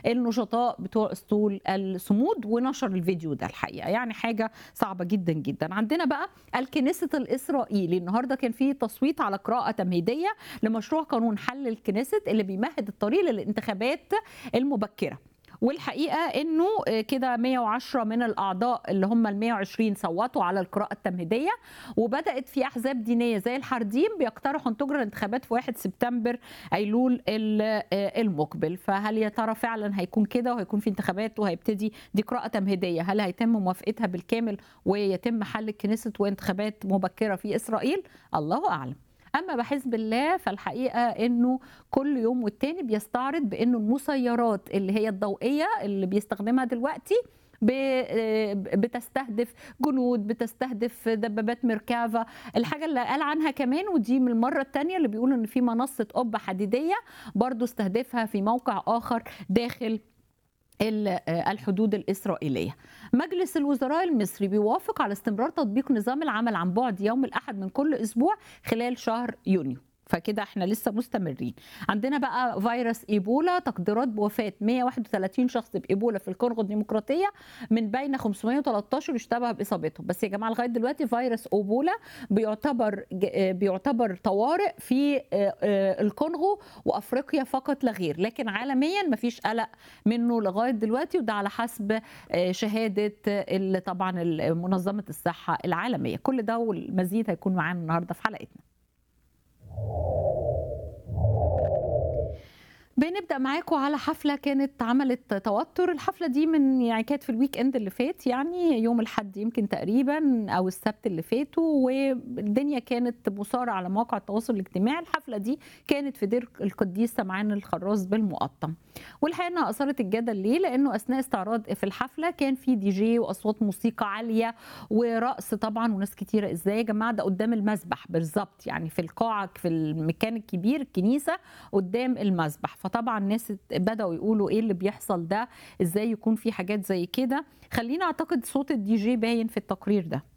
النشطاء بتوع اسطول الصمود ونشر الفيديو ده الحقيقه يعني حاجه صعبه جدا جدا عندنا بقى الكنيسة الإسرائيلي النهاردة كان في تصويت على قراءة تمهيدية لمشروع قانون حل الكنيست اللي بيمهد الطريق للانتخابات المبكرة والحقيقه انه كده 110 من الاعضاء اللي هم ال 120 صوتوا على القراءه التمهيديه وبدات في احزاب دينيه زي الحرديم بيقترحوا ان تجرى الانتخابات في 1 سبتمبر ايلول المقبل فهل يا ترى فعلا هيكون كده وهيكون في انتخابات وهيبتدي دي قراءه تمهيديه هل هيتم موافقتها بالكامل ويتم حل الكنيست وانتخابات مبكره في اسرائيل الله اعلم اما بحزب الله فالحقيقه انه كل يوم والتاني بيستعرض بانه المسيرات اللي هي الضوئيه اللي بيستخدمها دلوقتي بتستهدف جنود بتستهدف دبابات ميركافا الحاجه اللي قال عنها كمان ودي من المره الثانيه اللي بيقولوا ان في منصه قبه حديديه برضو استهدفها في موقع اخر داخل الحدود الإسرائيلية مجلس الوزراء المصري بيوافق على استمرار تطبيق نظام العمل عن بعد يوم الأحد من كل أسبوع خلال شهر يونيو فكده احنا لسه مستمرين عندنا بقى فيروس ايبولا تقديرات بوفاه 131 شخص بايبولا في الكونغو الديمقراطيه من بين 513 اشتبه باصابتهم بس يا جماعه لغايه دلوقتي فيروس ايبولا بيعتبر بيعتبر طوارئ في الكونغو وافريقيا فقط لا غير لكن عالميا مفيش قلق منه لغايه دلوقتي وده على حسب شهاده طبعا منظمه الصحه العالميه كل ده والمزيد هيكون معانا النهارده في حلقتنا بنبدا معاكم على حفله كانت عملت توتر الحفله دي من يعني كانت في الويك اند اللي فات يعني يوم الاحد يمكن تقريبا او السبت اللي فاتوا والدنيا كانت مثاره على مواقع التواصل الاجتماعي الحفله دي كانت في دير القديس سمعان الخراز بالمقطم والحقيقه انها اثارت الجدل ليه لانه اثناء استعراض في الحفله كان في دي جي واصوات موسيقى عاليه ورقص طبعا وناس كتيره ازاي يا جماعه ده قدام المسبح بالظبط يعني في القاعه في المكان الكبير الكنيسه قدام المسبح فطبعا الناس بداوا يقولوا ايه اللي بيحصل ده ازاي يكون في حاجات زي كده خلينا اعتقد صوت الدي جي باين في التقرير ده